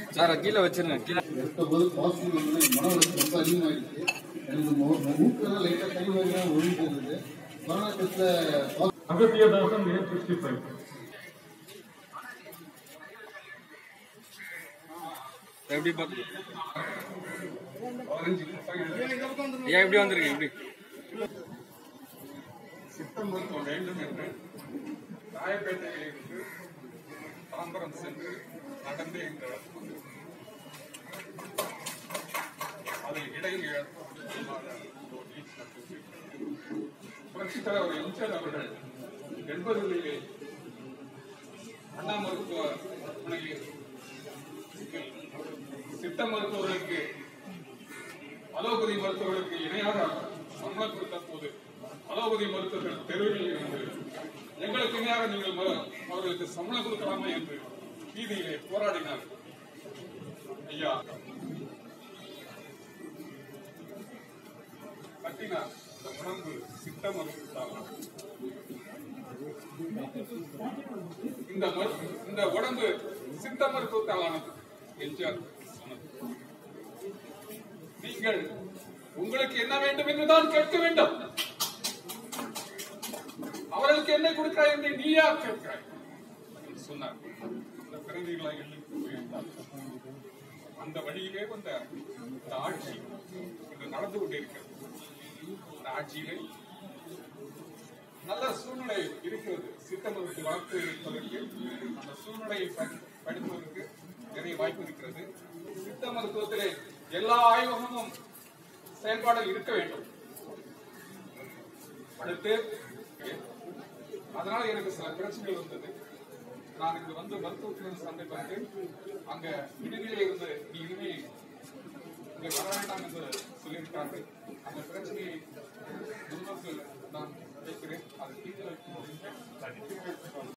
Sir கீழே வச்சிருங்க கீழே எடுத்தபோது பாசிட்டிவ் வந்து மன அழுத்தம் ரொம்ப அதிகமாயிடுச்சு எனக்கு மூக்கெல்லாம் லைட்டாக கை வரையாக ஒழிட்டு இருந்தது கொரோனா டெஸ்ட்டில் Agastya Dasan, age 65. எப்படி பார்த்து ஐயா எப்படி வந்திருக்கு எப்படி சித்த மருத்துவம் வேண்டும் என்று ராயப்பேட்டையிலிருந்து தாம்பரம் சென்று நடந்து இந்த இடத்துக்கு வந்தேன். அதில் இடையில் புரட்சித் தலைவர் எம்ஜிஆர் அவர்கள் எண்பதுகளிலே அண்ணா மருத்துவமனையில் சித்த மருத்துவர்களுக்கு அலோபதி மருத்துவர்களுக்கு இணையாக சம்பளம் கொடுத்த போது அலோபதி மருத்துவர்கள் தெருவில் இருந்து எங்களுக்கு இணையாக நீங்கள் ம- அவர்களுக்கு சம்பளம் கொடுக்கலாமா என்று வீதியிலே போராடினார் ஐயா கட்டினார் இந்த உடம்பு சித்த மருத்துவத்தால் இந்த மரு- இந்த உடம்பு சித்த மருத்துவத்தாலானது எம்ஜிஆர் சொன்னது நீங்கள் உங்களுக்கு என்ன வேண்டும் என்றுதான் கேட்க வேண்டும் அவர்களுக்கு என்ன கொடுக்கிறாய் என்று நீயா கேட்கிறாய் என்று சொன்னார் அந்த பிறந்தீர்களா என்று கூறியிருந்தார். அந்த வழியிலே வந்த இந்த ஆட்சி இன்று நடந்து கொண்டிருக்கிறது இந்த ஆட்சியிலே நல்ல சூழ்நிலை இருக்கிறது சித்த மருத்துவ வளர்த்து இருப்பதற்கு அந்த சூழ்நிலையை ப- படிப்பதற்கு நிறைய வாய்ப்பு இருக்கிறது சித்த மருத்துவத்திலே எல்லா ஆய்வகமும் செயல்பாடு இருக்க வேண்டும் அடுத்து அதனால எனக்கு சில பிரச்சனைகள் வந்தது நான் இங்கு வந்து மருத்துவத்துடன் சந்திப்பதற்கு அங்க விடுதியில இருந்து நீ இனிமே இங்க வர வேண்டாம் என்று சொல்லியிருக்கார்கள் அந்த பிரச்சனையை முன்னோக்கு